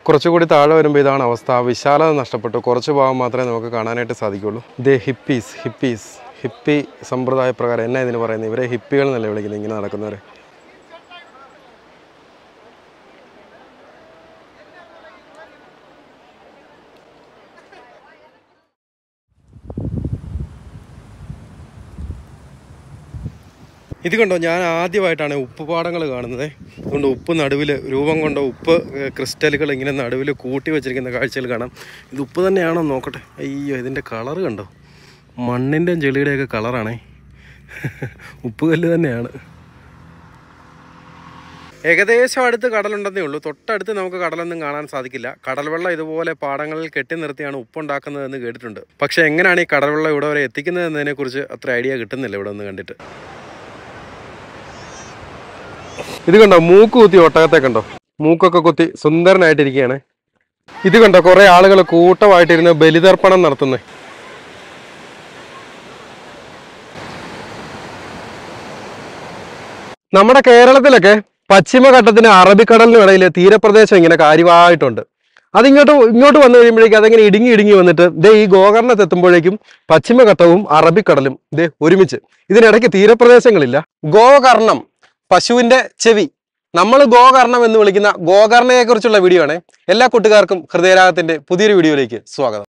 കുറച്ചുകൂടി താഴെ വരുമ്പോൾ ഇതാണ് അവസ്ഥ വിശാലത നഷ്ടപ്പെട്ടു കുറച്ച് ഭാഗം മാത്രമേ നമുക്ക് കാണാനായിട്ട് സാധിക്കുള്ളൂ ഇത് ഹിപ്പീസ് ഹിപ്പീസ് ഹിപ്പി സമ്പ്രദായ പ്രകാരം എന്നാ ഇതിന് പറയുന്നത് ഇവരെ ഹിപ്പികൾ എന്നല്ലേ വിളിക്കുന്നത് ഇങ്ങനെ നടക്കുന്നവരെ ഇത് കണ്ടോ ഞാൻ ആദ്യമായിട്ടാണ് ഉപ്പ് പാടങ്ങൾ കാണുന്നത് അതുകൊണ്ട് ഉപ്പ് നടുവിൽ രൂപം കൊണ്ട ഉപ്പ് ഏഹ്, ക്രിസ്റ്റലുകൾ ഇങ്ങനെ നടുവിൽ കൂട്ടി വെച്ചിരിക്കുന്ന കാഴ്ചകൾ കാണാം ഇത് ഉപ്പ് തന്നെയാണോ എന്ന് നോക്കട്ടെ അയ്യോ ഇതിൻ്റെ കളറ് കണ്ടോ മണ്ണിൻ്റെയും ചെളിയുടെയൊക്കെ കളറാണേ ഉപ്പ് കല്ല് തന്നെയാണ് ഏകദേശം അടുത്ത് കടലുണ്ടെന്നേ ഉള്ളൂ തൊട്ടടുത്ത് നമുക്ക് കടലൊന്നും കാണാൻ സാധിക്കില്ല കടൽവെള്ളം ഇതുപോലെ പാടങ്ങളിൽ കെട്ടി നിർത്തിയാണ് ഉപ്പുണ്ടാക്കുന്നതെന്ന് കേട്ടിട്ടുണ്ട് പക്ഷേ എങ്ങനെയാണ് ഈ കടൽവെള്ളം ഇവിടെ വരെ എത്തിക്കുന്നത് എന്നതിനെക്കുറിച്ച് അത്ര ഐഡിയ കിട്ടുന്നില്ല ഇവിടെ ഒന്ന് കണ്ടിട്ട് ഇത് കണ്ടോ മൂക്ക് കുത്തി ഒട്ടകത്തെ കണ്ടോ മൂക്കൊക്കെ കുത്തി സുന്ദരനായിട്ടിരിക്കുകയാണ് ഇത് കണ്ടോ കുറെ ആളുകൾ കൂട്ടമായിട്ടിരുന്ന് ബലിതർപ്പണം നടത്തുന്നത് നമ്മുടെ കേരളത്തിലൊക്കെ പശ്ചിമഘട്ടത്തിന് അറബിക്കടലിനും ഇടയിൽ തീരപ്രദേശം ഇങ്ങനെ കാര്യമായിട്ടുണ്ട് അതിങ്ങോട്ട് ഇങ്ങോട്ട് വന്നു കഴിയുമ്പോഴേക്കും അതങ്ങനെ ഇടുങ്ങി ഇടുങ്ങി വന്നിട്ട് ദേ ഈ ഗോകർണത്ത് എത്തുമ്പോഴേക്കും പശ്ചിമഘട്ടവും അറബിക്കടലും ദേ ഒരുമിച്ച് ഇതിനിടയ്ക്ക് തീരപ്രദേശങ്ങളില്ല ഗോകർണം പശുവിന്റെ ചെവി നമ്മൾ ഗോകർണം എന്ന് വിളിക്കുന്ന ഗോകർണയെ കുറിച്ചുള്ള വീഡിയോ ആണ് എല്ലാ കൂട്ടുകാർക്കും ഹൃദയരാഗത്തിന്റെ പുതിയൊരു വീഡിയോയിലേക്ക് സ്വാഗതം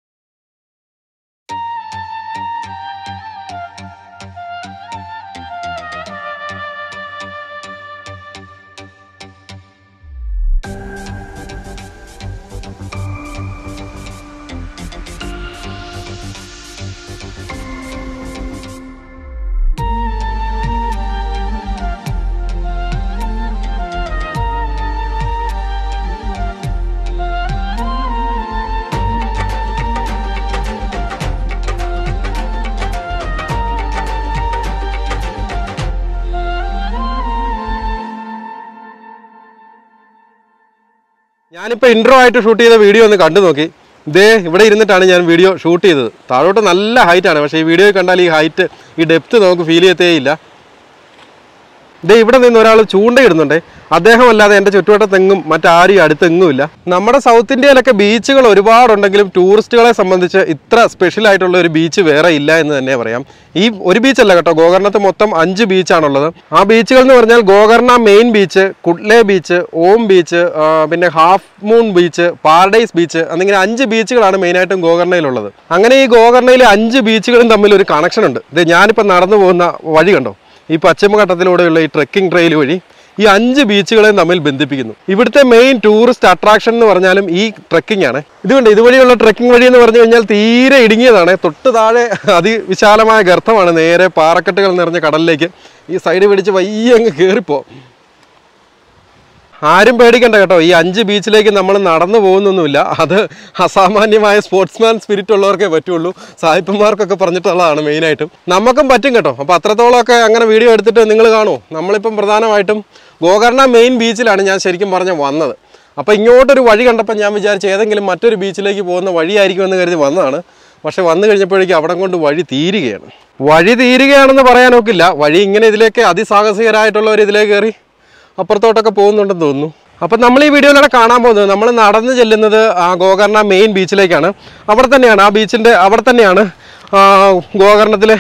ഞാനിപ്പോൾ ഇൻട്രോ ആയിട്ട് ഷൂട്ട് ചെയ്ത വീഡിയോ ഒന്ന് കണ്ടു നോക്കി ഇതേ ഇവിടെ ഇരുന്നിട്ടാണ് ഞാൻ വീഡിയോ ഷൂട്ട് ചെയ്തത് താഴോട്ട് നല്ല ഹൈറ്റ് ആണ് പക്ഷേ ഈ വീഡിയോയിൽ കണ്ടാൽ ഈ ഹൈറ്റ് ഈ ഡെപ്ത് നമുക്ക് ഫീൽ ചെയ്യത്തേയില്ല ദേ ഇവിടെ നിന്ന് ഒരാൾ ചൂണ്ടയിടുന്നുണ്ടേ അദ്ദേഹം അല്ലാതെ എൻ്റെ ചുറ്റുവട്ടത്തെങ്ങും മറ്റാരും അടുത്തെങ്ങുമില്ല നമ്മുടെ സൗത്ത് ഇന്ത്യയിലൊക്കെ ബീച്ചുകൾ ഒരുപാടുണ്ടെങ്കിലും ടൂറിസ്റ്റുകളെ സംബന്ധിച്ച് ഇത്ര സ്പെഷ്യൽ ആയിട്ടുള്ള ഒരു ബീച്ച് വേറെ ഇല്ല എന്ന് തന്നെ പറയാം ഈ ഒരു ബീച്ചല്ല കേട്ടോ ഗോകർണത്ത് മൊത്തം അഞ്ച് ബീച്ചാണുള്ളത് ആ ബീച്ചുകൾ എന്ന് പറഞ്ഞാൽ Gokarna main beach Kudle beach Om beach ആ, പിന്നെ half moon beach paradise beach എന്നിങ്ങനെ അഞ്ച് ബീച്ചുകളാണ് മെയിനായിട്ടും ഗോകർണയിലുള്ളത് അങ്ങനെ ഈ ഗോകർണയിലെ അഞ്ച് ബീച്ചുകളും തമ്മിൽ ഒരു കണക്ഷൻ ഉണ്ട് ഇത് ഞാനിപ്പോൾ നടന്നു പോകുന്ന വഴി കണ്ടോ ഈ പശ്ചിമഘട്ടത്തിലൂടെയുള്ള ഈ ട്രെക്കിംഗ് ട്രെയിൽ വഴി ഈ അഞ്ച് ബീച്ചുകളെയും തമ്മിൽ ബന്ധിപ്പിക്കുന്നു ഇവിടുത്തെ മെയിൻ ടൂറിസ്റ്റ് അട്രാക്ഷൻ എന്ന് പറഞ്ഞാലും ഈ ട്രെക്കിംഗ് ആണ് ഇതുകൊണ്ട് ഇതുവഴിയുള്ള ട്രെക്കിംഗ് വഴി എന്ന് പറഞ്ഞു കഴിഞ്ഞാൽ തീരെ ഇടുങ്ങിയതാണ് തൊട്ട് താഴെ അതിവിശാലമായ ഗർത്തമാണ് നേരെ പാറക്കെട്ടുകൾ നിറഞ്ഞ കടലിലേക്ക് ഈ സൈഡ് പിടിച്ച് വയ്യ അങ്ങ് കയറിപ്പോ ആരും പേടിക്കണ്ട കേട്ടോ ഈ അഞ്ച് ബീച്ചിലേക്ക് നമ്മൾ നടന്നു പോകുന്നൊന്നുമില്ല അത് അസാമാന്യമായ സ്പോർട്സ്മാൻ സ്പിരിറ്റ് ഉള്ളവർക്കേ പറ്റുള്ളൂ സായിപ്പന്മാർക്കൊക്കെ പറഞ്ഞിട്ടുള്ളതാണ് മെയിനായിട്ടും നമുക്കും പറ്റും കേട്ടോ അപ്പോൾ അത്രത്തോളമൊക്കെ അങ്ങനെ വീഡിയോ എടുത്തിട്ട് നിങ്ങൾ കാണൂ നമ്മളിപ്പം പ്രധാനമായിട്ടും ഗോകർണ മെയിൻ ബീച്ചിലാണ് ഞാൻ ശരിക്കും പറഞ്ഞ വന്നത് അപ്പോൾ ഇങ്ങോട്ടൊരു വഴി കണ്ടപ്പോൾ ഞാൻ വിചാരിച്ചു ഏതെങ്കിലും മറ്റൊരു ബീച്ചിലേക്ക് പോകുന്ന വഴിയായിരിക്കുമെന്ന് കരുതി വന്നതാണ് പക്ഷെ വന്നു കഴിഞ്ഞപ്പോഴേക്കും അവിടെ കൊണ്ട് വഴി തീരുകയാണ് വഴി തീരുകയാണെന്ന് പറയാനൊക്കില്ല വഴി ഇങ്ങനെ ഇതിലേക്ക് അതിസാഹസികരായിട്ടുള്ളവർ ഇതിലേക്ക് കയറി അപ്പുറത്തോട്ടൊക്കെ പോകുന്നുണ്ടെന്ന് തോന്നുന്നു അപ്പം നമ്മൾ ഈ വീഡിയോയിലൂടെ കാണാൻ പോകുന്നത് നമ്മൾ നടന്നു ചെല്ലുന്നത് ആ ഗോകർണ മെയിൻ ബീച്ചിലേക്കാണ് അവിടെ തന്നെയാണ് ആ ബീച്ചിൻ്റെ അവിടെ തന്നെയാണ് ആ, ഗോകർണത്തിലെ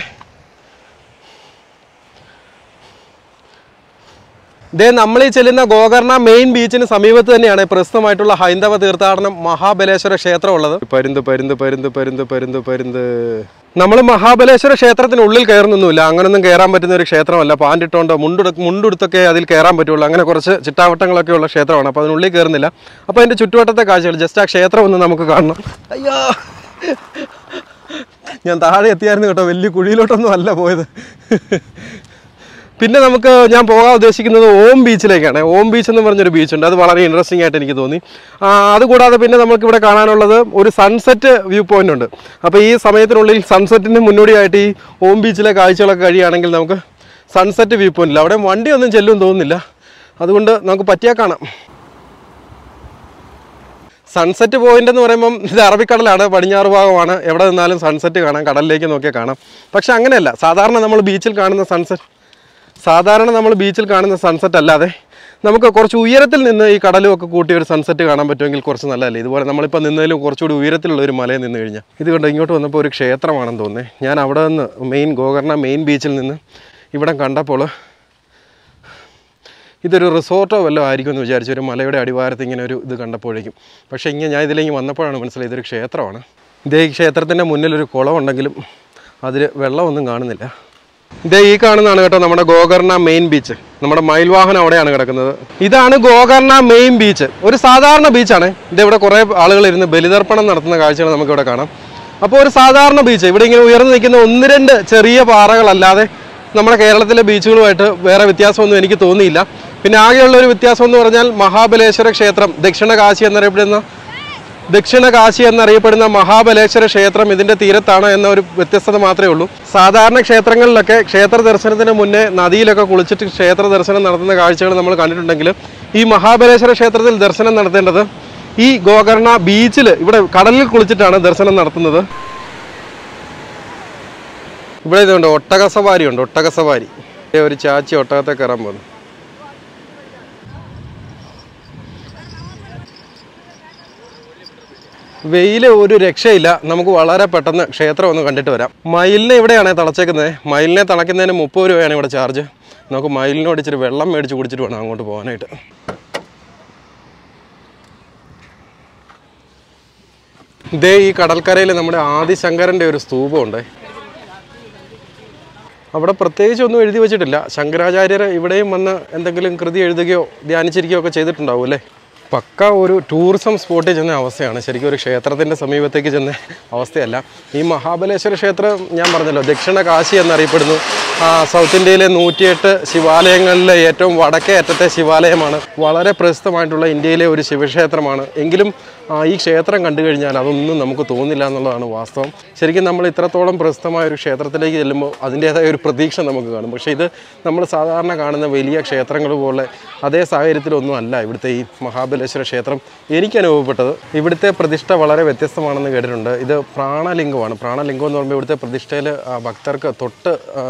ഇതേ നമ്മൾ ഈ ചെല്ലുന്ന ഗോകർണ മെയിൻ ബീച്ചിന് സമീപത്ത് തന്നെയാണ് പ്രസിദ്ധമായിട്ടുള്ള ഹൈന്ദവ തീർത്ഥാടനം മഹാബലേശ്വര ക്ഷേത്രം ഉള്ളത് പരുന്ത് പരുന്ത് പരുന്ത് പരുന്ത് പരുന്ത് പരുന്ത് നമ്മൾ മഹാബലേശ്വര ക്ഷേത്രത്തിനുള്ളിൽ കയറുന്നൊന്നുമില്ല അങ്ങനൊന്നും കയറാൻ പറ്റുന്ന ഒരു ക്ഷേത്രമല്ല പാൻഡിട്ടോണ്ട് മുണ്ടെടു മുണ്ടെടുത്തൊക്കെ അതിൽ കയറാൻ പറ്റുള്ളൂ അങ്ങനെ കുറച്ച് ചിട്ടാവട്ടങ്ങളൊക്കെ ഉള്ള ക്ഷേത്രമാണ് അപ്പോൾ അതിനുള്ളിൽ കയറുന്നില്ല അപ്പോൾ അതിൻ്റെ ചുറ്റുവട്ടത്തെ കാഴ്ചകൾ ജസ്റ്റ് ആ ക്ഷേത്രം ഒന്ന് നമുക്ക് കാണണം അയ്യോ ഞാൻ താഴെ എത്തിയായിരുന്നു കേട്ടോ വലിയ കുഴിയിലോട്ടൊന്നും അല്ല പോയത് പിന്നെ നമുക്ക് ഞാൻ പോകാൻ ഉദ്ദേശിക്കുന്നത് ഓം ബീച്ചിലേക്കാണ് ഓം ബീച്ച് എന്ന് പറഞ്ഞൊരു ബീച്ചുണ്ട് അത് വളരെ ഇൻട്രസ്റ്റിംഗ് ആയിട്ട് എനിക്ക് തോന്നി ആ, അതുകൂടാതെ പിന്നെ നമുക്ക് ഇവിടെ കാണാനുള്ളത് ഒരു സൺസെറ്റ് വ്യൂ പോയിന്റ് ഉണ്ട് അപ്പോൾ ഈ സമയത്തിനുള്ളിൽ സൺസെറ്റിന് മുന്നോടിയായിട്ട് ഈ ഓം ബീച്ചിലെ കാഴ്ചകളൊക്കെ കഴിയുകയാണെങ്കിൽ നമുക്ക് സൺസെറ്റ് വ്യൂ പോയിന്റിൽ അവിടെ വണ്ടിയൊന്നും ചെല്ലും തോന്നുന്നില്ല അതുകൊണ്ട് നമുക്ക് പറ്റിയാൽ കാണാം സൺസെറ്റ് പോയിന്റ് എന്ന് പറയുമ്പം ഇത് അറബിക്കടലാണ് പടിഞ്ഞാറ് ഭാഗമാണ് എവിടെ നിന്നാലും സൺസെറ്റ് കാണാം കടലിലേക്ക് നോക്കിയാൽ കാണാം പക്ഷെ അങ്ങനെയല്ല സാധാരണ നമ്മൾ ബീച്ചിൽ കാണുന്ന സൺസെറ്റ് സാധാരണ നമ്മൾ ബീച്ചിൽ കാണുന്ന സൺസെറ്റ് അല്ലാതെ നമുക്ക് കുറച്ച് ഉയരത്തിൽ നിന്ന് ഈ കടലും ഒക്കെ കൂട്ടി ഒരു സൺസെറ്റ് കാണാൻ പറ്റുമെങ്കിൽ കുറച്ച് നല്ലതല്ലേ ഇതുപോലെ നമ്മളിപ്പോൾ നിന്നതിലും കുറച്ചുകൂടി ഉയരത്തിലുള്ള ഒരു മലയിൽ നിന്ന് കഴിഞ്ഞാൽ ഇത് കണ്ടോ ഇങ്ങോട്ട് വന്നപ്പോൾ ഒരു ക്ഷേത്രമാണെന്ന് തോന്നുന്നത് ഞാൻ അവിടെ നിന്ന് മെയിൻ ഗോകർണ മെയിൻ ബീച്ചിൽ നിന്ന് ഇവിടെ കണ്ടപ്പോൾ ഇതൊരു റിസോർട്ടോ വല്ലതും ആയിരിക്കും എന്ന് വിചാരിച്ചു ഒരു മലയുടെ അടിവാരത്ത് ഇങ്ങനെ ഒരു ഇത് കണ്ടപ്പോഴേക്കും പക്ഷേ ഇങ്ങനെ ഞാൻ ഇതിലേക്ക് വന്നപ്പോഴാണ് മനസ്സിലായത് ഇതൊരു ക്ഷേത്രമാണ് ഇതേ ഈ ക്ഷേത്രത്തിൻ്റെ മുന്നിൽ ഒരു കുളമുണ്ടെങ്കിലും അതിൽ വെള്ളമൊന്നും കാണുന്നില്ല ഇതേ ഈ കാണുന്നതാണ് കേട്ടോ നമ്മുടെ ഗോകർണ മെയിൻ ബീച്ച് നമ്മുടെ മയിൽവാഹനം അവിടെയാണ് കിടക്കുന്നത് ഇതാണ് ഗോകർണ മെയിൻ ബീച്ച് ഒരു സാധാരണ ബീച്ചാണ് ഇത് ഇവിടെ കുറേ ആളുകൾ ഇരുന്ന് ബലിതർപ്പണം നടത്തുന്ന കാഴ്ചകൾ നമുക്കിവിടെ കാണാം അപ്പോൾ ഒരു സാധാരണ ബീച്ച് ഇവിടെ ഇങ്ങനെ ഉയർന്നു നിൽക്കുന്ന ഒന്ന് രണ്ട് ചെറിയ പാറകളല്ലാതെ നമ്മുടെ കേരളത്തിലെ ബീച്ചുകളുമായിട്ട് വേറെ വ്യത്യാസമൊന്നും എനിക്ക് തോന്നിയില്ല പിന്നെ ആകെയുള്ള ഒരു വ്യത്യാസം എന്ന് പറഞ്ഞാൽ മഹാബലേശ്വര ക്ഷേത്രം ദക്ഷിണ കാശി എന്നറിയപ്പെടുന്ന ദക്ഷിണ കാശി എന്നറിയപ്പെടുന്ന മഹാബലേശ്വര ക്ഷേത്രം ഇതിന്റെ തീരത്താണ് എന്ന ഒരു വ്യത്യസ്തത മാത്രമേ ഉള്ളൂ സാധാരണ ക്ഷേത്രങ്ങളിലൊക്കെ ക്ഷേത്ര ദർശനത്തിന് മുന്നേ നദിയിലൊക്കെ കുളിച്ചിട്ട് ക്ഷേത്ര ദർശനം നടത്തുന്ന കാഴ്ചകൾ നമ്മൾ കണ്ടിട്ടുണ്ടെങ്കിൽ ഈ മഹാബലേശ്വര ക്ഷേത്രത്തിൽ ദർശനം നടത്തേണ്ടത് ഈ ഗോകർണ ബീച്ചിൽ ഇവിടെ കടലിൽ കുളിച്ചിട്ടാണ് ദർശനം നടത്തുന്നത് ഇവിടെ ഇതുണ്ട് ഒട്ടക സവാരി ഉണ്ട് ഒട്ടക സവാരി ദേ ഒരു ചാച്ചി ഒട്ടകത്തെ കയറാൻ പോകുന്നു വെയിൽ ഒരു രക്ഷയില്ല നമുക്ക് വളരെ പെട്ടെന്ന് ക്ഷേത്രം ഒന്ന് കണ്ടിട്ട് വരാം മയിലിനെ ഇവിടെയാണ് തളച്ചേക്കുന്നത് മയിലിനെ തളയ്ക്കുന്നതിന് മുപ്പത് രൂപയാണ് ഇവിടെ ചാർജ് നമുക്ക് മയിലിനോട് ഇച്ചിരി വെള്ളം മേടിച്ച് കുടിച്ചിട്ട് വേണം അങ്ങോട്ട് പോകാനായിട്ട് ഇതേ ഈ കടൽക്കരയിൽ നമ്മുടെ ആദിശങ്കരൻ്റെ ഒരു സ്തൂപമുണ്ട് അവിടെ പ്രത്യേകിച്ച് ഒന്നും എഴുതി വെച്ചിട്ടില്ല ശങ്കരാചാര്യർ ഇവിടെയും വന്ന് എന്തെങ്കിലും കൃതി എഴുതുകയോ ധ്യാനിച്ചിരിക്കുകയോ ഒക്കെ ചെയ്തിട്ടുണ്ടാവും അല്ലേ പക്ക ഒരു ടൂറിസം സ്പോട്ടിൽ ചെന്ന അവസ്ഥയാണ് ശരിക്കും ഒരു ക്ഷേത്രത്തിൻ്റെ സമീപത്തേക്ക് ചെന്ന അവസ്ഥയല്ല ഈ മഹാബലേശ്വര ക്ഷേത്രം ഞാൻ പറഞ്ഞല്ലോ ദക്ഷിണ കാശി എന്നറിയപ്പെടുന്നു ആ, സൗത്ത് ഇന്ത്യയിലെ നൂറ്റിയെട്ട് ശിവാലയങ്ങളിലെ ഏറ്റവും വടക്കേ അറ്റത്തെ ശിവാലയമാണ് വളരെ പ്രസിദ്ധമായിട്ടുള്ള ഇന്ത്യയിലെ ഒരു ശിവക്ഷേത്രമാണ് എങ്കിലും ആ, ഈ ക്ഷേത്രം കണ്ടു കഴിഞ്ഞാൽ അതൊന്നും നമുക്ക് തോന്നില്ല എന്നുള്ളതാണ് വാസ്തവം ശരിക്കും നമ്മൾ ഇത്രത്തോളം പ്രസിദ്ധമായ ഒരു ക്ഷേത്രത്തിലേക്ക് ചെല്ലുമ്പോൾ അതിൻ്റേതായ ഒരു പ്രതീക്ഷ നമുക്ക് കാണും പക്ഷേ ഇത് നമ്മൾ സാധാരണ കാണുന്ന വലിയ ക്ഷേത്രങ്ങൾ പോലെ അതേ സാഹചര്യത്തിലൊന്നും അല്ല ഇവിടുത്തെ ഈ മഹാബലേശ്വര ക്ഷേത്രം എനിക്ക് അനുഭവപ്പെട്ടത് ഇവിടുത്തെ പ്രതിഷ്ഠ വളരെ വ്യത്യസ്തമാണെന്ന് കേട്ടിട്ടുണ്ട് ഇത് പ്രാണലിംഗമാണ് പ്രാണലിംഗം എന്ന് പറയുമ്പോൾ ഇവിടുത്തെ പ്രതിഷ്ഠയിൽ ഭക്തർക്ക് തൊട്ട് ആ,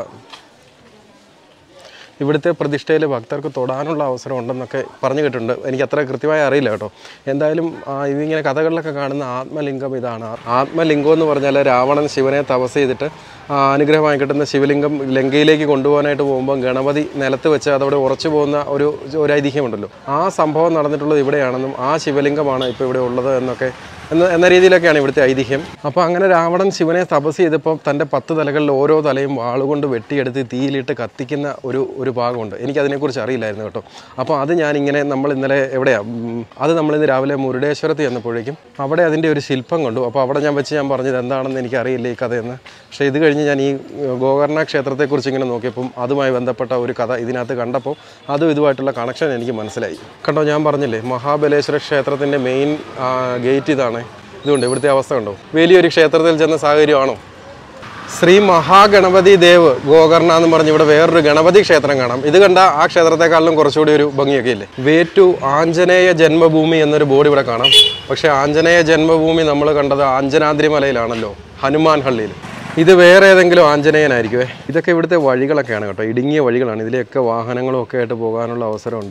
ഇവിടുത്തെ പ്രതിഷ്ഠയിൽ ഭക്തർക്ക് തൊടാനുള്ള അവസരം ഉണ്ടെന്നൊക്കെ പറഞ്ഞു കേട്ടിട്ടുണ്ട് എനിക്ക് അത്ര കൃത്യമായി അറിയില്ല കേട്ടോ എന്തായാലും ആ, ഇതിങ്ങനെ കഥകളിലൊക്കെ കാണുന്ന ആത്മലിംഗം ഇതാണ് ആത്മലിംഗം എന്ന് പറഞ്ഞാൽ രാവണൻ ശിവനെ തപസ് ചെയ്തിട്ട് ആ, അനുഗ്രഹമായി കിട്ടുന്ന ശിവലിംഗം ലങ്കയിലേക്ക് കൊണ്ടുപോകാനായിട്ട് പോകുമ്പോൾ ഗണപതി നിലത്ത് വെച്ച് അതവിടെ ഉറച്ചു പോകുന്ന ഒരു ഒരു ഐതിഹ്യമുണ്ടല്ലോ ആ സംഭവം നടന്നിട്ടുള്ളത് ഇവിടെയാണെന്നും ആ ശിവലിംഗമാണ് ഇപ്പോൾ ഇവിടെ ഉള്ളത് എന്നൊക്കെ എന്ന എന്ന രീതിയിലൊക്കെയാണ് ഇവിടുത്തെ ഐതിഹ്യം അപ്പോൾ അങ്ങനെ രാവണൻ ശിവനെ തപസ് ചെയ്തപ്പോൾ തൻ്റെ പത്ത് തലകളിൽ ഓരോ തലയും വാളുകൊണ്ട് വെട്ടിയെടുത്ത് തീയിലിട്ട് കത്തിക്കുന്ന ഒരു ഒരു ഭാഗമുണ്ട് എനിക്കതിനെക്കുറിച്ച് അറിയില്ലായിരുന്നു കേട്ടോ അപ്പോൾ അത് ഞാനിങ്ങനെ നമ്മൾ ഇന്നലെ എവിടെയാണ് അത് നമ്മളിന്ന് രാവിലെ മുരുടേശ്വരത്ത് ചെന്നപ്പോഴേക്കും അവിടെ അതിൻ്റെ ഒരു ശില്പം കണ്ടു അപ്പോൾ അവിടെ ഞാൻ വെച്ച് ഞാൻ പറഞ്ഞത് എന്താണെന്ന് എനിക്കറിയില്ല ഈ കഥയെന്ന് പക്ഷേ ഇത് കഴിഞ്ഞ് ഞാൻ ഈ ഗോകർണ ക്ഷേത്രത്തെക്കുറിച്ച് ഇങ്ങനെ നോക്കിയപ്പം അതുമായി ബന്ധപ്പെട്ട ഒരു കഥ ഇതിനകത്ത് കണ്ടപ്പോൾ അതും ഇതുമായിട്ടുള്ള കണക്ഷൻ എനിക്ക് മനസ്സിലായി കണ്ടോ ഞാൻ പറഞ്ഞില്ലേ മഹാബലേശ്വര ക്ഷേത്രത്തിൻ്റെ മെയിൻ ഗേറ്റ് ഇതാണ് ഇതുകൊണ്ട് ഇവിടുത്തെ അവസ്ഥ കണ്ടോ വലിയൊരു ക്ഷേത്രത്തിൽ ചെന്ന സാഹചര്യമാണോ ശ്രീ മഹാഗണപതി ദേവ് ഗോകർണ എന്ന് പറഞ്ഞ് ഇവിടെ വേറൊരു ഗണപതി ക്ഷേത്രം കാണാം ഇത് കണ്ട ആ ക്ഷേത്രത്തെക്കാളിലും കുറച്ചുകൂടി ഒരു ഭംഗിയൊക്കെ ഇല്ലേ വേ ടു ആഞ്ജനേയ ജന്മഭൂമി എന്നൊരു ബോർഡ് ഇവിടെ കാണാം പക്ഷേ ആഞ്ജനേയ ജന്മഭൂമി നമ്മൾ കണ്ടത് ആഞ്ജനാദ്രി മലയിലാണല്ലോ ഹനുമാൻ ഹള്ളിയിൽ ഇത് വേറെ ഏതെങ്കിലും ആഞ്ജനേയനായിരിക്കുമേ ഇതൊക്കെ ഇവിടുത്തെ വഴികളൊക്കെയാണ് കേട്ടോ ഇടുങ്ങിയ വഴികളാണ് ഇതിലെയൊക്കെ വാഹനങ്ങളും ഒക്കെ ആയിട്ട് പോകാനുള്ള അവസരമുണ്ട്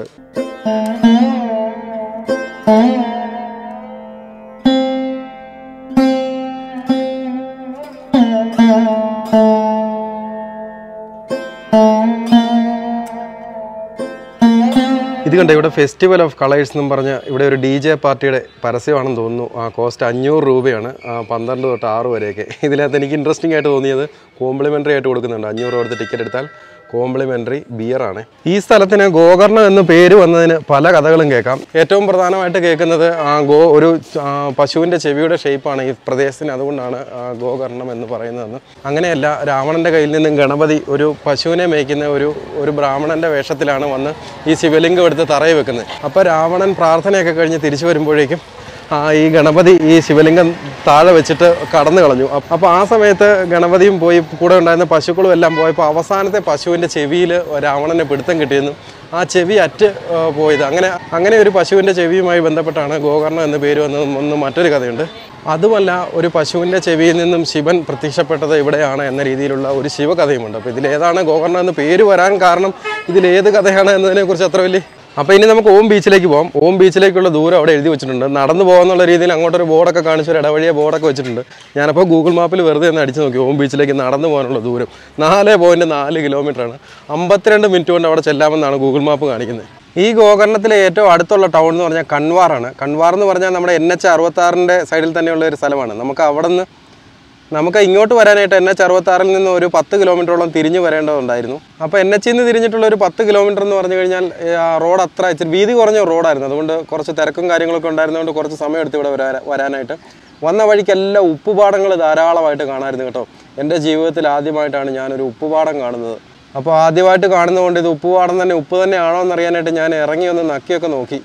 ഇത് കണ്ട ഇവിടെ ഫെസ്റ്റിവൽ ഓഫ് കളേഴ്സ് എന്നും പറഞ്ഞ ഇവിടെ ഒരു ഡി ജെ പാർട്ടിയുടെ പരസ്യമാണെന്ന് തോന്നുന്നു ആ കോസ്റ്റ് അഞ്ഞൂറ് രൂപയാണ് ആ പന്ത്രണ്ട് തൊട്ട് ആറ് വരെയൊക്കെ ഇതിനകത്ത് എനിക്ക് ഇൻട്രസ്റ്റിംഗ് ആയിട്ട് തോന്നിയത് കോംപ്ലിമെൻ്ററി ആയിട്ട് കൊടുക്കുന്നുണ്ട് അഞ്ഞൂറ് രൂപ കൊടുത്ത് ടിക്കറ്റ് എടുത്താൽ കോംപ്ലിമെൻ്ററി ബിയറാണ് ഈ സ്ഥലത്തിന് ഗോകർണം എന്ന് പേര് വന്നതിന് പല കഥകളും കേൾക്കാം ഏറ്റവും പ്രധാനമായിട്ട് കേൾക്കുന്നത് ആ ഗോ ഒരു ആ, പശുവിൻ്റെ ചെവിയുടെ ഷേപ്പാണ് ഈ പ്രദേശത്തിന് അതുകൊണ്ടാണ് ആ, ഗോകർണം എന്ന് പറയുന്നതെന്ന് അങ്ങനെയല്ല രാവണൻ്റെ കയ്യിൽ നിന്നും ഗണപതി ഒരു പശുവിനെ മേയ്ക്കുന്ന ഒരു ഒരു ബ്രാഹ്മണൻ്റെ വേഷത്തിലാണ് വന്ന് ഈ ശിവലിംഗം എടുത്ത് തറയിൽ വെക്കുന്നത് അപ്പോൾ രാവണൻ പ്രാർത്ഥനയൊക്കെ കഴിഞ്ഞ് തിരിച്ചു വരുമ്പോഴേക്കും ആ ഈ ഗണപതി ഈ ശിവലിംഗം താഴെ വെച്ചിട്ട് കടന്നു കളഞ്ഞു അപ്പ- അപ്പോൾ ആ സമയത്ത് ഗണപതിയും പോയി കൂടെ ഉണ്ടായിരുന്ന പശുക്കളും എല്ലാം പോയപ്പോൾ അവസാനത്തെ പശുവിൻ്റെ ചെവിയിൽ രാവണനെ പിടുത്തം കിട്ടിയെന്നും ആ ചെവി അറ്റ് ആ, പോയത് അങ്ങനെ അങ്ങനെ ഒരു പശുവിൻ്റെ ചെവിയുമായി ബന്ധപ്പെട്ടാണ് ഗോകർണം എന്ന് പേര് വന്നതും ഒന്ന് മറ്റൊരു കഥയുണ്ട് അതുമല്ല ഒരു പശുവിൻ്റെ ചെവിയിൽ നിന്നും ശിവൻ പ്രത്യക്ഷപ്പെട്ടത് ഇവിടെയാണ് എന്ന രീതിയിലുള്ള ഒരു ശിവകഥയുമുണ്ട് അപ്പോൾ ഇതിലേതാണ് ഗോകർണം എന്ന് പേര് വരാൻ കാരണം ഇതിലേത് കഥയാണ് എന്നതിനെക്കുറിച്ച് അത്ര വലിയ അപ്പോൾ ഇനി നമുക്ക് ഓം ബീച്ചിലേക്ക് പോകാം ഓം ബീച്ചിലേക്കുള്ള ദൂരം അവിടെ എഴുതി വെച്ചിട്ടുണ്ട് നടന്നു പോകാന്നുള്ള രീതിയിൽ അങ്ങോട്ടൊരു ബോർഡൊക്കെ കാണിച്ച് ഒരു ഇടവഴിയെ ബോർഡൊക്കെ വെച്ചിട്ടുണ്ട് ഞാനപ്പോൾ ഗൂഗിൾ മാപ്പിൽ വെറുതെ ഒന്ന് അടിച്ച് നോക്കി ഓം ബീച്ചിലേക്ക് നടന്നു പോകാനുള്ള ദൂരം നാല് പോയിൻറ്റ് നാല് കിലോമീറ്ററാണ് അമ്പത്തിരണ്ട് മിനിറ്റ് കൊണ്ട് അവിടെ ചെല്ലാമെന്നാണ് ഗൂഗിൾ മാപ്പ് കാണിക്കുന്നത് ഈ ഗോകർണത്തിലെ ഏറ്റവും അടുത്തുള്ള ടൗൺ എന്ന് പറഞ്ഞാൽ കൺവാറാണ് കൺവാർ എന്ന് പറഞ്ഞാൽ നമ്മുടെ എൻ എച്ച് അറുപത്താറിൻ്റെ സൈഡിൽ തന്നെയുള്ള ഒരു സ്ഥലമാണ് നമുക്ക് അവിടെ നിന്ന് നമുക്ക് ഇങ്ങോട്ട് വരാനായിട്ട് എൻ എച്ച് അറുപത്താറിൽ നിന്ന് ഒരു പത്ത് കിലോമീറ്ററോളം തിരിഞ്ഞു വരേണ്ടതുണ്ടായിരുന്നു അപ്പോൾ എൻ എച്ചിൽ നിന്ന് തിരിഞ്ഞിട്ടുള്ള ഒരു പത്ത് കിലോമീറ്റർ എന്ന് പറഞ്ഞു കഴിഞ്ഞാൽ ഏ, ആ റോഡ് അത്ര ഇച്ചിരി വീതി കുറഞ്ഞ റോഡായിരുന്നു അതുകൊണ്ട് കുറച്ച് തിരക്കും കാര്യങ്ങളൊക്കെ ഉണ്ടായിരുന്നതുകൊണ്ട് കുറച്ച് സമയം എടുത്ത് ഇവിടെ വരാ വരാനായിട്ട് വന്ന വഴിക്കെല്ലാം ഉപ്പുപാടങ്ങൾ ധാരാളമായിട്ട് കാണാമായിരുന്നു കേട്ടോ എൻ്റെ ജീവിതത്തിൽ ആദ്യമായിട്ടാണ് ഞാനൊരു ഉപ്പുപാടം കാണുന്നത് അപ്പോൾ ആദ്യമായിട്ട് കാണുന്നതുകൊണ്ട് ഇത് ഉപ്പുപാടം തന്നെ ഉപ്പ് തന്നെയാണോ എന്നറിയാനായിട്ട് ഞാൻ ഇറങ്ങി ഒന്ന് നക്കിയൊക്കെ നോക്കി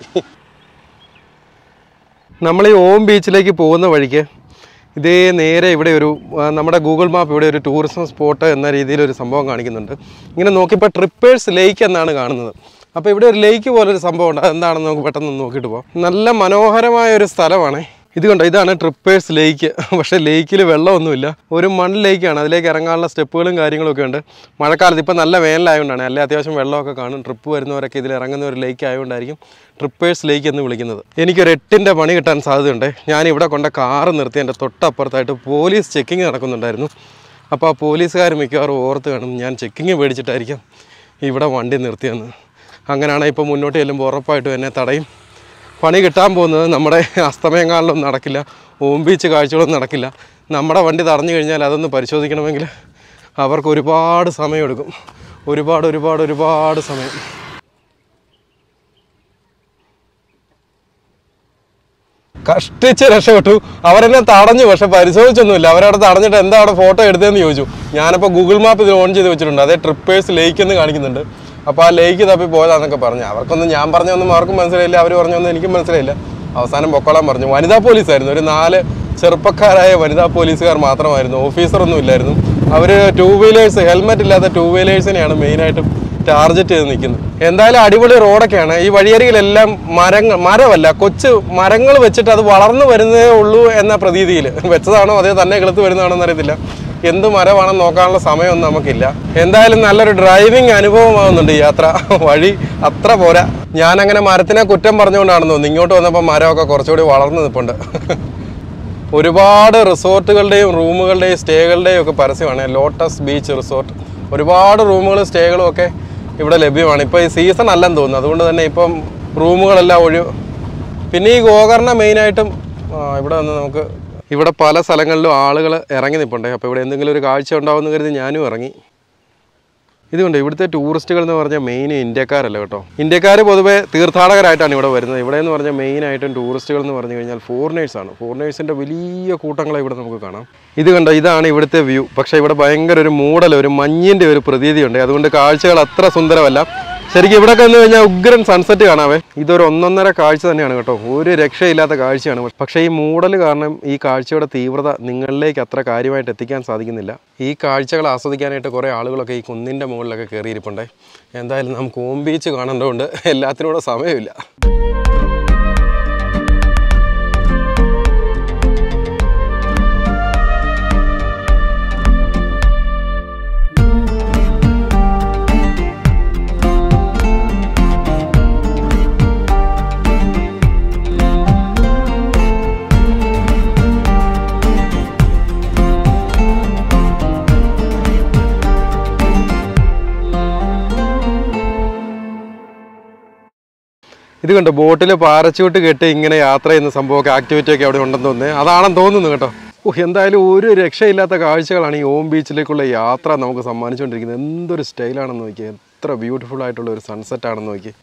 നമ്മൾ ഈ ഓം ബീച്ചിലേക്ക് പോകുന്ന വഴിക്ക് ഇതേ നേരെ ഇവിടെ ഒരു ആ, നമ്മുടെ ഗൂഗിൾ മാപ്പ് ഇവിടെ ഒരു ടൂറിസം സ്പോട്ട് എന്ന രീതിയിൽ ഒരു സംഭവം കാണിക്കുന്നുണ്ട് ഇങ്ങനെ നോക്കിയപ്പോൾ ട്രിപ്പേഴ്സ് ലേക്ക് എന്നാണ് കാണുന്നത് അപ്പോൾ ഇവിടെ ഒരു ലേക്ക് പോലൊരു സംഭവം ഉണ്ട് അതെന്താണെന്ന് നമുക്ക് പെട്ടെന്ന് നോക്കിയിട്ട് പോകാം നല്ല മനോഹരമായ ഒരു സ്ഥലമാണ് ഇത് കണ്ടോ ഇതാണ് ട്രിപ്പേഴ്സ് ലേക്ക് പക്ഷേ ലേക്കിൽ വെള്ളമൊന്നുമില്ല ഒരു മൺ ലേക്കാണ് അതിലേക്ക് ഇറങ്ങാനുള്ള സ്റ്റെപ്പുകളും കാര്യങ്ങളൊക്കെ ഉണ്ട് മഴക്കാലത്ത് ഇപ്പം നല്ല വേനലായതുകൊണ്ടാണ് അല്ലെ അത്യാവശ്യം വെള്ളമൊക്കെ കാണും ട്രിപ്പ് വരുന്നവരൊക്കെ ഇതിൽ ഇറങ്ങുന്ന ഒരു ലേക്ക് ആയതുകൊണ്ടായിരിക്കും ട്രിപ്പേഴ്സ് ലേക്ക് എന്ന് വിളിക്കുന്നത് എനിക്കൊരു എട്ടിൻ്റെ പണി കിട്ടാൻ സാധ്യതയുണ്ട് ഞാൻ ഇവിടെ കൊണ്ട കാറ് നിർത്തി എൻ്റെ തൊട്ടപ്പുറത്തായിട്ട് പോലീസ് ചെക്കിങ് നടക്കുന്നുണ്ടായിരുന്നു അപ്പോൾ ആ പോലീസുകാർ മിക്കവാറും ഓർത്ത് കാണും ഞാൻ ചെക്കിങ് മേടിച്ചിട്ടായിരിക്കും ഇവിടെ വണ്ടി നിർത്തിയെന്ന് അങ്ങനെയാണെങ്കിൽ ഇപ്പോൾ മുന്നോട്ട് ചെല്ലുമ്പോൾ ഉറപ്പായിട്ടും എന്നെ തടയും പണി കിട്ടാൻ പോകുന്നത് നമ്മുടെ അസ്തമയങ്ങളിലൊന്നും നടക്കില്ല ഓം ബീച്ച് കാഴ്ചകളൊന്നും നടക്കില്ല നമ്മുടെ വണ്ടി തടഞ്ഞു കഴിഞ്ഞാൽ അതൊന്ന് പരിശോധിക്കണമെങ്കിൽ അവർക്ക് ഒരുപാട് സമയമെടുക്കും ഒരുപാട് ഒരുപാട് ഒരുപാട് സമയം കഷ്ടിച്ച് രക്ഷപ്പെട്ടു അവരെന്നെ തടഞ്ഞു പക്ഷെ പരിശോധിച്ചൊന്നുമില്ല അവരവിടെ തടഞ്ഞിട്ട് എന്താ അവിടെ ഫോട്ടോ എടുത്തതെന്ന് ചോദിച്ചു ഞാനപ്പോൾ ഗൂഗിൾ മാപ്പ് ഇതിൽ ഓൺ ചെയ്ത് വെച്ചിട്ടുണ്ട് അതേ ട്രിപ്പേഴ്സ് ലേക്ക് എന്ന് കാണിക്കുന്നുണ്ട് അപ്പോൾ ആ ലേക്ക് തപ്പി പോയതാന്നൊക്കെ പറഞ്ഞു അവർക്കൊന്നും ഞാൻ പറഞ്ഞൊന്നും ആർക്കും മനസ്സിലായില്ല അവർ പറഞ്ഞൊന്നും എനിക്കും മനസ്സിലായില്ല അവസാനം പൊക്കോളാൻ പറഞ്ഞു വനിതാ പോലീസായിരുന്നു ഒരു നാല് ചെറുപ്പക്കാരായ വനിതാ പോലീസുകാർ മാത്രമായിരുന്നു ഓഫീസറൊന്നും ഇല്ലായിരുന്നു അവർ ടൂ വീലേഴ്സ് ഹെൽമെറ്റ് ഇല്ലാത്ത ടൂ വീലേഴ്സിനെയാണ് മെയിനായിട്ടും ടാർജറ്റ് ചെയ്ത് നിൽക്കുന്നത് എന്തായാലും അടിപൊളി റോഡൊക്കെയാണ് ഈ വഴിയരികിലെല്ലാം മരങ്ങൾ മരമല്ല കൊച്ചു മരങ്ങൾ വെച്ചിട്ട് അത് വളർന്നു വരുന്നതേ ഉള്ളൂ എന്ന പ്രതീതിയിൽ വെച്ചതാണോ അതേ തന്നെ കിളുത്ത് വരുന്നതാണോ എന്നറിയത്തില്ല എന്ത് മരമാണെന്ന് നോക്കാനുള്ള സമയമൊന്നും നമുക്കില്ല എന്തായാലും നല്ലൊരു ഡ്രൈവിംഗ് അനുഭവമാകുന്നുണ്ട് ഈ യാത്ര വഴി അത്ര പോരാ ഞാനങ്ങനെ മരത്തിനെ കുറ്റം പറഞ്ഞുകൊണ്ടാണെന്ന് തോന്നുന്നു ഇങ്ങോട്ട് വന്നപ്പോൾ മരമൊക്കെ കുറച്ചുകൂടി വളർന്നു നിൽപ്പുണ്ട് ഒരുപാട് റിസോർട്ടുകളുടെയും റൂമുകളുടെയും സ്റ്റേകളുടെയും ഒക്കെ പരസ്യമാണ് ലോട്ടസ് ബീച്ച് റിസോർട്ട് ഒരുപാട് റൂമുകളും സ്റ്റേകളും ഒക്കെ ഇവിടെ ലഭ്യമാണ് ഇപ്പോൾ ഈ സീസൺ അല്ലെന്ന് തോന്നുന്നു അതുകൊണ്ട് തന്നെ ഇപ്പം റൂമുകളെല്ലാം ഒഴി പിന്നെ ഈ ഗോകർണ മെയിനായിട്ടും ആ, ഇവിടെ വന്ന് നമുക്ക് ഇവിടെ പല സ്ഥലങ്ങളിലും ആളുകൾ ഇറങ്ങി നിൽപ്പുണ്ട് അപ്പോൾ ഇവിടെ എന്തെങ്കിലും ഒരു കാഴ്ച ഉണ്ടാവുമെന്ന് കരുതി ഞാനും ഇറങ്ങി ഇതുകൊണ്ട് ഇവിടുത്തെ ടൂറിസ്റ്റുകൾ എന്ന് പറഞ്ഞാൽ മെയിൻ ഇന്ത്യക്കാരല്ല കേട്ടോ ഇന്ത്യക്കാർ പൊതുവേ തീർത്ഥാടകരായിട്ടാണ് ഇവിടെ വരുന്നത് ഇവിടെ എന്ന് പറഞ്ഞാൽ മെയിനായിട്ടും ടൂറിസ്റ്റുകൾ എന്ന് പറഞ്ഞു കഴിഞ്ഞാൽ ഫോറിനേഴ്സാണ് ഫോറിനേഴ്സിൻ്റെ വലിയ കൂട്ടങ്ങളെ ഇവിടെ നമുക്ക് കാണാം ഇത് കണ്ടോ ഇതാണ് ഇവിടുത്തെ വ്യൂ പക്ഷേ ഇവിടെ ഭയങ്കര ഒരു മൂടൽ ഒരു മഞ്ഞിൻ്റെ ഒരു പ്രതീതിയുണ്ട് അതുകൊണ്ട് കാഴ്ചകൾ അത്ര സുന്ദരമല്ല ശരിക്കും ഇവിടെ വന്നു കഴിഞ്ഞാൽ ഉഗ്രൻ സൺസെറ്റ് കാണാവേ ഇതൊരു ഒന്നൊന്നര കാഴ്ച തന്നെയാണ് കേട്ടോ ഒരു രക്ഷയില്ലാത്ത കാഴ്ചയാണ് പക്ഷേ ഈ മൂടൽ കാരണം ഈ കാഴ്ചയുടെ തീവ്രത നിങ്ങളിലേക്ക് അത്ര കാര്യമായിട്ട് എത്തിക്കാൻ സാധിക്കുന്നില്ല ഈ കാഴ്ചകൾ ആസ്വദിക്കാനായിട്ട് കുറേ ആളുകളൊക്കെ ഈ കുന്നിൻ്റെ മുകളിലൊക്കെ കയറിയിരിപ്പുണ്ടേ എന്തായാലും നമുക്ക് ഓം ബീച്ച് കാണേണ്ടതുകൊണ്ട് എല്ലാത്തിനൂടെ സമയമില്ല ഇത് കണ്ടോ ബോട്ടിൽ പാരച്യൂട്ട് കെട്ടി ഇങ്ങനെ യാത്ര ചെയ്യുന്ന സംഭവമൊക്കെ ആക്ടിവിറ്റി ഒക്കെ അവിടെ ഉണ്ടെന്ന് തോന്നുന്നത് അതാണെന്ന് തോന്നുന്നു കേട്ടോ ഓ എന്തായാലും ഒരു രക്ഷയില്ലാത്ത കാഴ്ചകളാണ് ഈ ഓം ബീച്ചിലേക്കുള്ള യാത്ര നമുക്ക് സമ്മാനിച്ചുകൊണ്ടിരിക്കുന്നത് എന്തൊരു സ്റ്റൈലാണെന്ന് നോക്കി എത്ര ബ്യൂട്ടിഫുൾ ആയിട്ടുള്ള ഒരു സൺസെറ്റ് ആണെന്ന് നോക്കി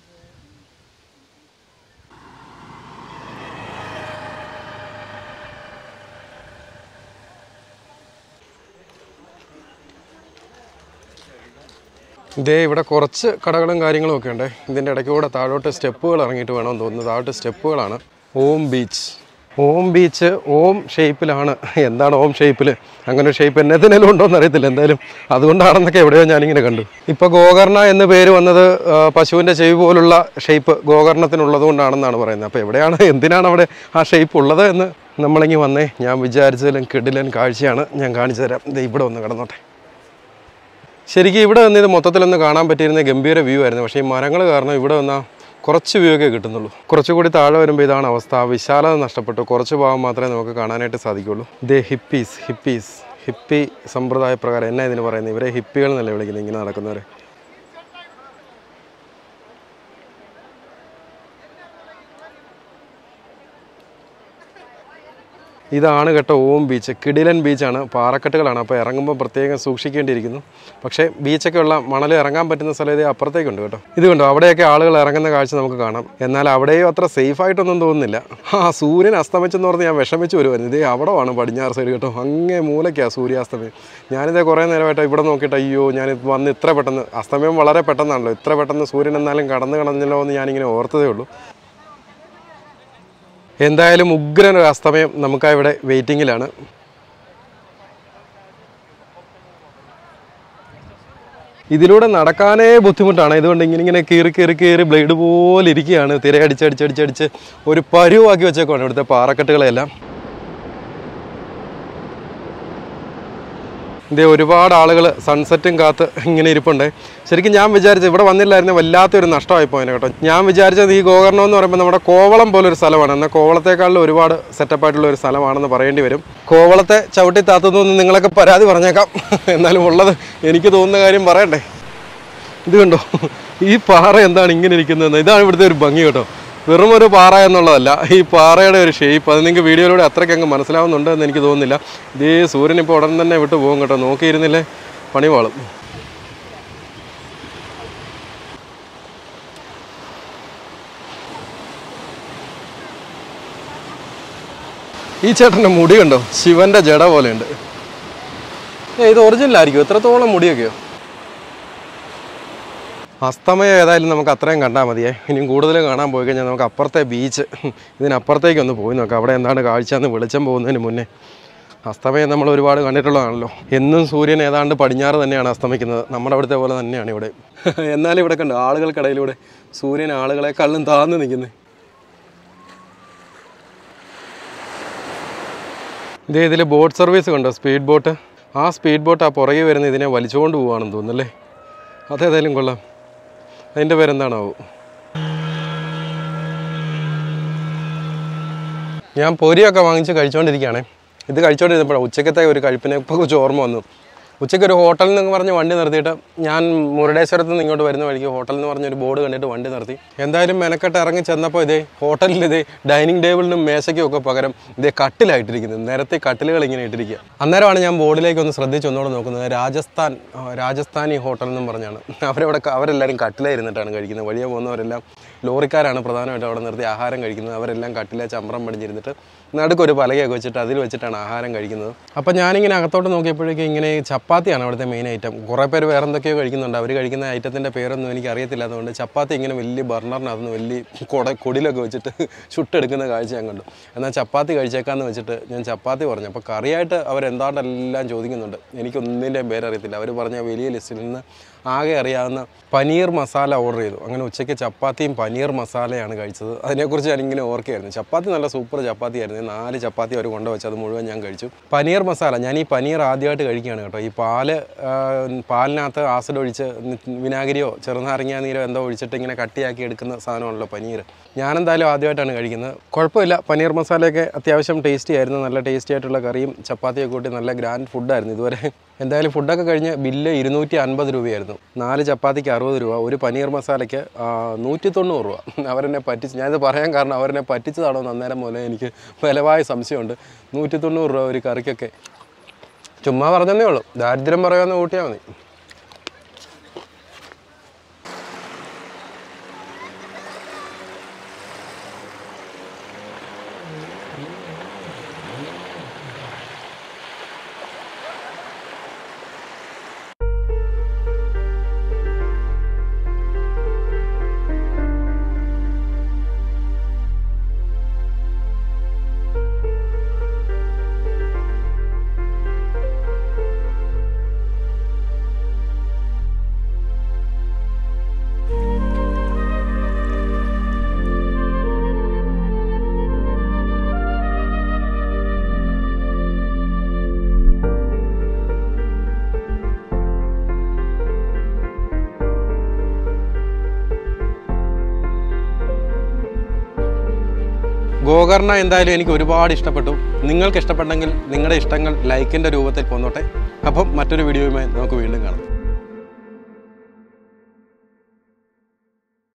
ഇതേ ഇവിടെ കുറച്ച് കടകളും കാര്യങ്ങളും ഒക്കെ ഉണ്ട് ഇതിൻ്റെ ഇടയ്ക്ക് കൂടെ താഴോട്ട് സ്റ്റെപ്പുകൾ ഇറങ്ങിയിട്ട് വേണമെന്ന് തോന്നുന്നു താഴോട്ട് സ്റ്റെപ്പുകളാണ് ഓം ബീച്ച് ഓം ബീച്ച് ഓം ഷേപ്പിലാണ് എന്താണ് ഓം ഷേപ്പിൽ അങ്ങനെ ഒരു ഷേപ്പ് എന്നതിനും ഉണ്ടോ എന്ന് അറിയത്തില്ല എന്തായാലും അതുകൊണ്ടാണെന്നൊക്കെ എവിടെയോ ഞാനിങ്ങനെ കണ്ടു ഇപ്പോൾ ഗോകർണ എന്ന് പേര് വന്നത് ആ, പശുവിൻ്റെ ചെവി പോലുള്ള ഷേപ്പ് ഗോകർണത്തിനുള്ളത് കൊണ്ടാണെന്നാണ് പറയുന്നത് അപ്പോൾ എവിടെയാണ് എന്തിനാണ് അവിടെ ആ ഷേപ്പ് ഉള്ളത് എന്ന് നമ്മളിങ്ങി വന്നേ ഞാൻ വിചാരിച്ചതിലും കിടിലൻ കാഴ്ചയാണ് ഞാൻ കാണിച്ചു തരാം ദേ ഇവിടെ ഒന്ന് കിടന്നോട്ടെ ശരിക്കും ഇവിടെ വന്ന് ഇത് മൊത്തത്തിലൊന്ന് കാണാൻ പറ്റിയിരുന്ന ഗംഭീര വ്യൂ ആയിരുന്നു പക്ഷേ ഈ മരങ്ങൾ കാരണം ഇവിടെ വന്നാൽ കുറച്ച് വ്യൂ ഒക്കെ കിട്ടുന്നുള്ളൂ കുറച്ചുകൂടി താഴെ വരുമ്പോൾ ഇതാണ് അവസ്ഥ ആ വിശാലത നഷ്ടപ്പെട്ടു കുറച്ച് ഭാഗം മാത്രമേ നമുക്ക് കാണാനായിട്ട് സാധിക്കുള്ളൂ ഇതേ ഹിപ്പീസ് ഹിപ്പീസ് ഹിപ്പി സമ്പ്രദായ പ്രകാരം എന്നാ ഇതിന് പറയുന്നത് ഇവരെ ഹിപ്പികൾ എന്നല്ലേ വിളിക്കുന്നത് ഇങ്ങനെ നടക്കുന്നവരെ ഇതാണ് കേട്ടോ ഓം ബീച്ച് കിടിലൻ ബീച്ചാണ് പാറക്കെട്ടുകളാണ് അപ്പോൾ ഇറങ്ങുമ്പോൾ പ്രത്യേകം സൂക്ഷിക്കേണ്ടിയിരിക്കുന്നു പക്ഷേ ബീച്ചൊക്കെ ഉള്ള മണൽ ഇറങ്ങാൻ പറ്റുന്ന സ്ഥലം ഇത് അപ്പുറത്തേക്കുണ്ട് കേട്ടോ ഇത് കണ്ടോ അവിടെയൊക്കെ ആളുകൾ ഇറങ്ങുന്ന കാഴ്ച നമുക്ക് കാണാം എന്നാൽ അവിടെയും അത്ര സേഫ് ആയിട്ടൊന്നും തോന്നുന്നില്ല ആ സൂര്യൻ അസ്തമിച്ചെന്ന് പറഞ്ഞ് ഞാൻ വിഷമിച്ച് വരുമായിരുന്നു ഇതേ അവിടെ ആണ് പടിഞ്ഞാറ് സൈഡ് കേട്ടോ അങ്ങേ മൂലയ്ക്കാണ് സൂര്യാസ്തമയം ഞാനിതേ കുറേ നേരമായിട്ട് ഇവിടെ നോക്കിയിട്ട് അയ്യോ ഞാൻ വന്ന് ഇത്ര പെട്ടെന്ന് അസ്തമയം വളരെ പെട്ടെന്നാണല്ലോ ഇത്ര പെട്ടെന്ന് സൂര്യൻ എന്നാലും കടന്നു കടന്നല്ലോ എന്ന് ഞാനിങ്ങനെ ഓർത്തതേ ഉള്ളൂ എന്തായാലും ഉഗ്രൻ ഒരു അസ്തമയം നമുക്കാ ഇവിടെ വെയിറ്റിങ്ങിലാണ് ഇതിലൂടെ നടക്കാനേ ബുദ്ധിമുട്ടാണ് ഇതുകൊണ്ട് ഇങ്ങനെ ഇങ്ങനെ കീറി കീറി കീറി ബ്ലേഡ് പോലെ ഇരിക്കുകയാണ് തിരയടിച്ച് അടിച്ചടിച്ചടിച്ച് ഒരു പരുവാക്കി വെച്ചേക്കാണ് ഇവിടുത്തെ പാറക്കെട്ടുകളെല്ലാം ഇതേ ഒരുപാട് ആളുകൾ സൺസെറ്റും കാത്ത് ഇങ്ങനെ ഇരിപ്പുണ്ട് ശരിക്കും ഞാൻ വിചാരിച്ചു ഇവിടെ വന്നില്ലായിരുന്നു വല്ലാത്തൊരു നഷ്ടമായി പോയത് കേട്ടോ ഞാൻ വിചാരിച്ചത് ഈ ഗോകർണം എന്ന് പറയുമ്പോൾ നമ്മുടെ കോവളം പോലൊരു സ്ഥലമാണ് എന്നാൽ കോവളത്തെക്കാളിലും ഒരുപാട് സെറ്റപ്പ് ആയിട്ടുള്ള ഒരു സ്ഥലമാണെന്ന് പറയേണ്ടി വരും കോവളത്തെ ചവിട്ടി താത്തുന്നു എന്ന് നിങ്ങളൊക്കെ പരാതി പറഞ്ഞേക്കാം എന്നാലും ഉള്ളത് എനിക്ക് തോന്നുന്ന കാര്യം പറയണ്ടേ ഇത് കണ്ടോ ഈ പാറ എന്താണ് ഇങ്ങനെ ഇരിക്കുന്നതെന്ന് ഇതാണ് ഇവിടുത്തെ ഒരു ഭംഗി കേട്ടോ വെറും ഒരു പാറ എന്നുള്ളതല്ല ഈ പാറയുടെ ഒരു ഷേപ്പ് അത് നിങ്ങൾക്ക് വീഡിയോയിലൂടെ അത്രയ്ക്ക് അങ്ങ് മനസ്സിലാവുന്നുണ്ട് എന്ന് എനിക്ക് തോന്നുന്നില്ല ഇതേ സൂര്യൻ ഇപ്പോൾ ഉടൻ തന്നെ വിട്ടു പോകും കേട്ടോ നോക്കിയിരുന്നില്ലേ പണി വാളും ഈ ചേട്ടൻ്റെ മുടി കണ്ടോ ശിവന്റെ ജട പോലെയുണ്ട് ഏ ഇത് ഒറിജിനൽ ആയിരിക്കും എത്രത്തോളം മുടിയൊക്കെയോ അസ്തമയം ഏതായാലും നമുക്ക് അത്രയും കണ്ടാൽ മതിയേ ഇനിയും കൂടുതൽ കാണാൻ പോയി കഴിഞ്ഞാൽ നമുക്ക് അപ്പുറത്തെ ബീച്ച് ഇതിനപ്പുറത്തേക്ക് ഒന്ന് പോയി നോക്കാം അവിടെ എന്താണ് കാഴ്ച എന്ന് വെളിച്ചം പോകുന്നതിന് മുന്നേ അസ്തമയം നമ്മൾ ഒരുപാട് കണ്ടിട്ടുള്ളതാണല്ലോ എന്നും സൂര്യൻ ഏതാണ്ട് പടിഞ്ഞാറ് തന്നെയാണ് അസ്തമിക്കുന്നത് നമ്മുടെ അവിടുത്തെ പോലെ തന്നെയാണ് ഇവിടെ എന്നാലും ഇവിടെ കണ്ടോ ആളുകൾക്കിടയിലൂടെ സൂര്യൻ ആളുകളെക്കാളും താഴ്ന്നു നിൽക്കുന്നത് ഇതേ ഇതിൽ ബോട്ട് സർവീസ് കണ്ടോ സ്പീഡ് ബോട്ട് ആ സ്പീഡ് ബോട്ട് ആ പുറകെ വരുന്ന ഇതിനെ വലിച്ചുകൊണ്ട് പോവാണെന്ന് തോന്നുന്നല്ലേ അതേതായാലും കൊള്ളാം അതിൻ്റെ പേരെന്താണാവോ ഞാൻ പൊരിയൊക്കെ വാങ്ങിച്ച് കഴിച്ചുകൊണ്ടിരിക്കുകയാണേ ഇത് കഴിച്ചുകൊണ്ടിരുന്നപ്പോഴാണ് ഉച്ചക്കത്തെ ഒരു കഴിപ്പിനെ കുറിച്ച് ഓർമ്മ വന്നു ഉച്ചയ്ക്ക് ഒരു ഹോട്ടലിൽ നിന്ന് പറഞ്ഞ് വണ്ടി നിർത്തിയിട്ട് ഞാൻ മുരുടേശ്വരത്ത് നിന്ന് ഇങ്ങോട്ട് വരുന്ന വഴിക്ക് ഹോട്ടൽ എന്ന് പറഞ്ഞൊരു ബോർഡ് കണ്ടിട്ട് വണ്ടി നിർത്തി എന്തായാലും മെനക്കെട്ട് ഇറങ്ങി ചെന്നപ്പോൾ ഇതേ ഹോട്ടലിൽ ഇതേ ഡൈനിങ് ടേബിളിനും മേശയ്ക്കും ഒക്കെ പകരം ഇതേ കട്ടിലായിട്ടിരിക്കുന്നത് നേരത്തെ കട്ടിലുകൾ ഇങ്ങനെ ഇട്ടിരിക്കുക അന്നേരമാണ് ഞാൻ ബോർഡിലേക്ക് ഒന്ന് ശ്രദ്ധിച്ച് ഒന്നുകൂടെ നോക്കുന്നത് രാജസ്ഥാൻ ആ, രാജസ്ഥാനി ഹോട്ടൽ എന്നും പറഞ്ഞാണ് അവരവിടെ ക- അവരെല്ലാവരും കട്ടിലായിരുന്നിട്ടാണ് കഴിക്കുന്നത് വഴിയെ പോകുന്നവരെല്ലാം ലോറിക്കാരാണ് പ്രധാനമായിട്ട് അവിടെ നിർത്തി ആഹാരം കഴിക്കുന്നത് അവരെല്ലാം കട്ടിലെ ചമ്രം പടിഞ്ഞിരുന്നിട്ട് നടുക്കൊരു പലകയൊക്കെ വെച്ചിട്ട് അതിൽ വെച്ചിട്ടാണ് ആഹാരം കഴിക്കുന്നത് അപ്പോൾ ഞാനിങ്ങനെ അകത്തോട്ട് നോക്കിയപ്പോഴേക്കും ഇങ്ങനെ ചപ്പാത്തിയാണ് അവിടുത്തെ മെയിൻ ഐറ്റം കുറേ പേര് വേറെ എന്തൊക്കെയോ കഴിക്കുന്നുണ്ട് അവർ കഴിക്കുന്ന ഐറ്റത്തിൻ്റെ പേരൊന്നും എനിക്ക് അറിയത്തില്ല അതുകൊണ്ട് ചപ്പാത്തി ഇങ്ങനെ വലിയ ബർണറിനകത്തുനിന്ന് വലിയ കൊട കൊടിലൊക്കെ വെച്ചിട്ട് ചുട്ടെടുക്കുന്ന കാഴ്ച ഞാൻ കണ്ടു എന്നാൽ ചപ്പാത്തി കഴിച്ചേക്കാന്ന് വെച്ചിട്ട് ഞാൻ ചപ്പാത്തി പറഞ്ഞു അപ്പോൾ കറിയായിട്ട് അവരെന്താണ്ടെല്ലാം ചോദിക്കുന്നുണ്ട് എനിക്കൊന്നിൻ്റെയും പേരറിയത്തില്ല അവർ പറഞ്ഞ വലിയ ലിസ്റ്റിൽ നിന്ന് ആകെ അറിയാവുന്ന പനീർ മസാല ഓർഡർ ചെയ്തു അങ്ങനെ ഉച്ചയ്ക്ക് ചപ്പാത്തിയും പനീർ മസാലയാണ് കഴിച്ചത് അതിനെക്കുറിച്ച് ഞാനിങ്ങനെ ഓർക്കുകയായിരുന്നു ചപ്പാത്തി നല്ല സൂപ്പർ ചപ്പാത്തി ആയിരുന്നു നാല് ചപ്പാത്തി അവർ കൊണ്ടുവച്ച് അത് മുഴുവൻ ഞാൻ കഴിച്ചു പനീർ മസാല ഞാൻ ഈ പനീർ ആദ്യമായിട്ട് കഴിക്കുകയാണ് കേട്ടോ ഈ പാല് ആ, പാലിനകത്ത് ആസിഡ് ഒഴിച്ച് വിനാഗിരിയോ ചെറുനാരങ്ങ നീരോ എന്തോ ഒഴിച്ചിട്ട് ഇങ്ങനെ കട്ടിയാക്കി എടുക്കുന്ന സാധനമാണല്ലോ പനീർ ഞാനെന്തായാലും ആദ്യമായിട്ടാണ് കഴിക്കുന്നത് കുഴപ്പമില്ല പനീർ മസാലയൊക്കെ അത്യാവശ്യം ടേസ്റ്റി ആയിരുന്നു നല്ല ടേസ്റ്റി ആയിട്ടുള്ള കറിയും ചപ്പാത്തിയൊക്കെ കൂട്ടി നല്ല ഗ്രാൻഡ് ഫുഡായിരുന്നു ഇതുവരെ എന്തായാലും ഫുഡൊക്കെ കഴിഞ്ഞ് ബില്ല് ഇരുന്നൂറ്റി അൻപത് രൂപയായിരുന്നു നാല് ചപ്പാത്തിക്ക് അറുപത് രൂപ ഒരു പനീർ മസാലയ്ക്ക് ആ, നൂറ്റി തൊണ്ണൂറ് രൂപ അവരെന്നെ പറ്റിച്ച് ഞാനിത് പറയാൻ കാരണം അവരെന്നെ പറ്റിച്ചതാണോ എന്ന് അന്നേരം മുതലേ എനിക്ക് ബലമായ സംശയമുണ്ട് നൂറ്റി തൊണ്ണൂറ് രൂപ ഒരു കറിക്കൊക്കെ ചുമ്മാ പറഞ്ഞതേ ഉള്ളൂ ദാരിദ്ര്യം പറയാമെന്ന് കൂട്ടിയാൽ മതി ഗോകർണ എന്തായാലും എനിക്ക് ഒരുപാട് ഇഷ്ടപ്പെട്ടു നിങ്ങൾക്ക് ഇഷ്ടപ്പെട്ടെങ്കിൽ നിങ്ങളുടെ ഇഷ്ടങ്ങൾ ലൈക്കിൻ്റെ രൂപത്തിൽ പോന്നോട്ടെ അപ്പം മറ്റൊരു വീഡിയോയുമായി നമുക്ക് വീണ്ടും കാണാം